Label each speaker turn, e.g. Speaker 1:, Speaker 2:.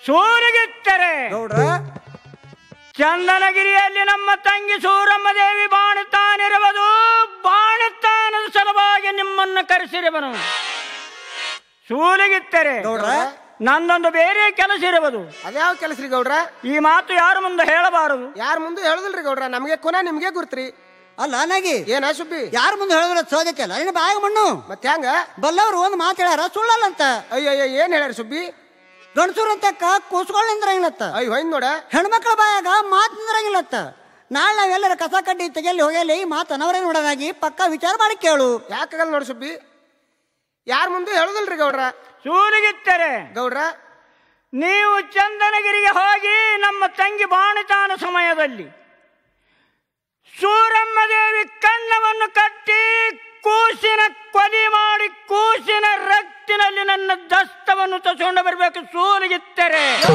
Speaker 1: ಸೂರಿಗಿತ್ತರೆ
Speaker 2: ಗೌಡ್ರ
Speaker 1: ಚಂದನಗಿರಿಯಲ್ಲಿ ನಮ್ಮ ತಂಗಿ ಸೂರಮ್ಮ ದೇವಿ ಬಾಣುತ್ತಾನಿರುವುದು ಬಾಣುತ್ತಾನದ ಸಲುವಾಗಿ ನಿಮ್ಮನ್ನು ಕರೆಸಿರುವನು ಸೂಲಿಗಿತ್ತರೆ
Speaker 2: ಗೌಡ್ರ
Speaker 1: ನಂದೊಂದು ಬೇರೆ ಕೆಲಸ ಇರುವುದು
Speaker 3: ಅದ್ಯಾವ ಕೆಲಸ ರೀ ಗೌಡ್ರ
Speaker 1: ಈ ಮಾತು ಯಾರ ಮುಂದೆ ಹೇಳಬಾರದು
Speaker 3: ಯಾರ ಮುಂದೆ ಹೇಳುದಿಲ್ರಿ ಗೌಡ್ರ ನಮಗೆ ಕೊನ ನಿಮ್ಗೆ ಗುರ್ತ್ರಿ
Speaker 2: ಅಲ್ಲ ನಾಗಿ
Speaker 3: ಏನ ಸುಬ್ಬಿ
Speaker 2: ಯಾರ ಮುಂದೆ ಹೇಳಿದ್ರೆ ಸೋದಕ್ಕೆ ಅಲ್ಲ ನಿನ್ನ ಬಾಯಾಗ ಮಣ್ಣು
Speaker 3: ಮತ್ತೆ ಹೆಂಗ
Speaker 2: ಬಲ್ಲವ್ರು ಒಂದು ಮಾತು ಹೇಳ್ಯಾರ ಸುಳ್ಳಲ್ಲ ಅಂತ
Speaker 3: ಅಯ್ಯೋ ಅಯ್ಯೋ ಏನ್ ಹೇಳ್ಯಾರ ಸುಬ್ಬಿ
Speaker 2: ಗಂಡಸೂರ್ ಅಂತಕ್ಕ ಕೂಸ್ಕೊಳ್ಳ್ ನಿಂದ್ರಂಗಿಲ್ಲತ್ತ
Speaker 3: ಅಯ್ಯ ಹೊಯ್ನ್ ನೋಡ
Speaker 2: ಹೆಣ್ಮಕ್ಳ ಬಾಯಾಗ ಮಾತು ನಿಂದ್ರಂಗಿಲ್ಲತ್ತ ನಾಳೆ ನಾವೆಲ್ಲರ ಕಸ ಕಡ್ಡಿ ತೆಗೆಯಲ್ಲಿ ಹೋಗಲಿ ಈ ಮಾತು ಅನವರೇ ನೋಡೋದಾಗಿ ಪಕ್ಕ ವಿಚಾರ ಮಾಡಿ ಕೇಳು
Speaker 3: ಯಾಕಾಗಲ್ಲ ನೋಡಿ ಸುಬ್ಬಿ ಯಾರ ಮುಂದೆ ಹೇಳುದಿಲ್ರಿ ಗೌಡ್ರ
Speaker 1: ಸೂಲಿಗಿತ್ತರೆ
Speaker 3: ಗೌಡ್ರ
Speaker 1: ನೀವು ಚಂದನಗಿರಿಗೆ ಹೋಗಿ ನಮ್ಮ ತಂಗಿ ಬಾಣುತಾನ ಸಮಯದಲ್ಲಿ ಸೂರಮ್ಮ ದೇವಿ ಕಣ್ಣವನ್ನು ಕಟ್ಟಿ ಕೂಸಿನ ಕೊಲಿ ಮಾಡಿ ಕೂಸಿನ ರಕ್ತಿನಲ್ಲಿ ನನ್ನ ದಸ್ತವನ್ನು ತಗೊಂಡು ಬರಬೇಕು ಸೂಲಿಗಿತ್ತರೆ